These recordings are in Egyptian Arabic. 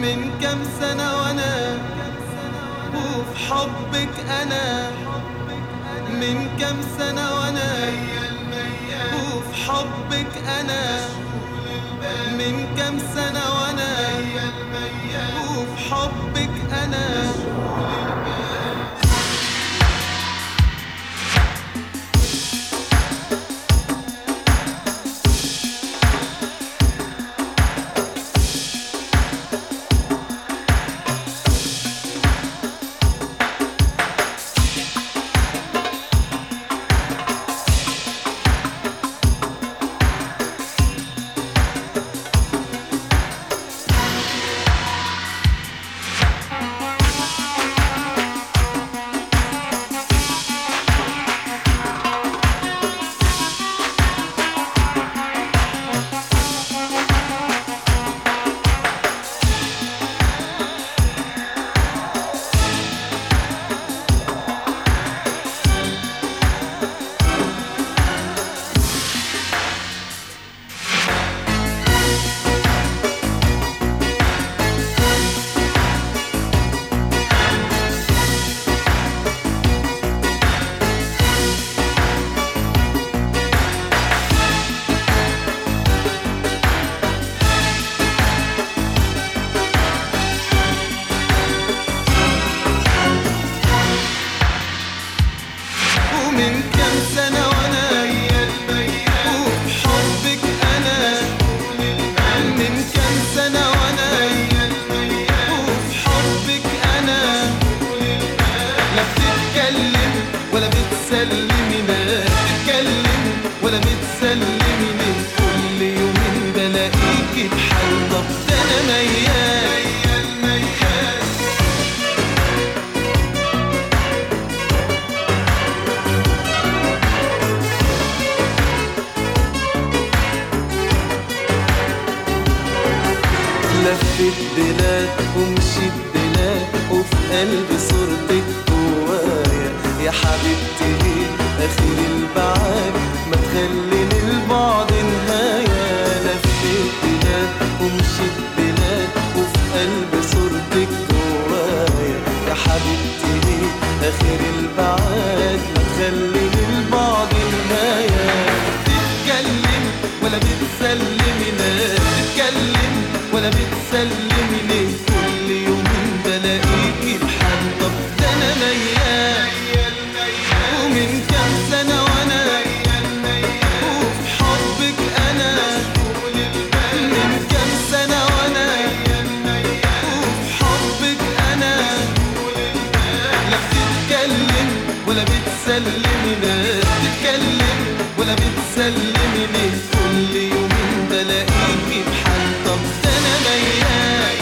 من كام سنة وانا وفي حبك انا من كام سنة وانا وفي حبك انا من كام سنة وانا وفي حبك انا ومن كام سنة وانا وفي حبك انا من كام سنة وانا وفي حبك انا لا بتتكلم ولا بتسلمي لا بتتكلم ولا بتسلمي ليه كل يومين بلاقيكي بحال طب ده انا ميال ميال لفت بلاد ومشيت بلاد وفي قلبي صورتك جوايا يا حبيبتي ليه اخر البعاد ما تخلي للبعد نهاية لفت بلاد ومشيت بلاد وفي قلبي صورتك جوايا يا حبيبتي ليه اخر البعاد ما تخلي للبعد نهاية بتتكلم ولا بتسلمي لا بتتكلم ولا بتسلمي ليه كل يومين بلاقيكي بحال طب ده انا ميال ومن كام سنة وانا وفي حبك انا من كام سنة وانا وفي حبك انا لا بتتكلم ولا بتسلمي لا بتتكلم ولا بتسلمي ليه كل يومين بلاقيكي بحال طب ده انا ميال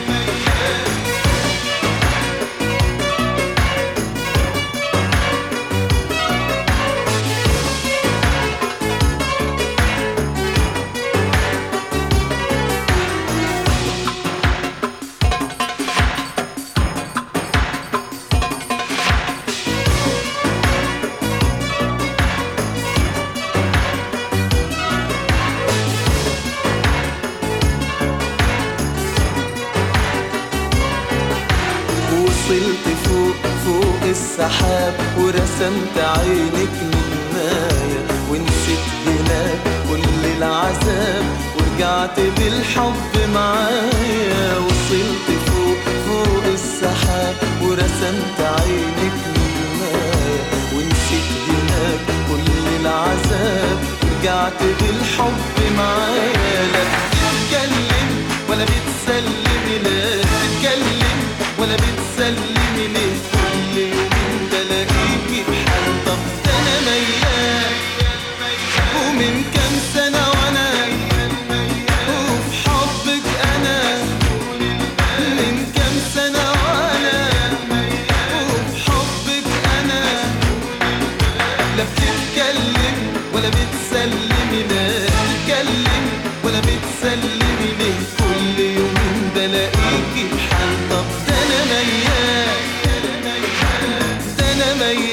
وصلت فوق فوق السحاب ورسمت عينك نجماية ونسيت هناك كل العذاب ورجعت بالحب معايا وصلت فوق فوق السحاب ورسمت عينك نجماية ونسيت هناك كل العذاب ورجعت بالحب معايا لا بتتكلم ولا بتسلمي لا بتتكلم ولا بتسلمي ليه كل يومين بلاقيكي بحال طب ده انا ميال ومن كام سنة وانا وفي حبك انا من كام سنة وانا وفي حبك انا لا بتتكلم ولا بتسلمي لا بتتكلم ولا بتسلمي ليه كل يومين بلاقيكي بحال طب ده انا ميال ده انا ميال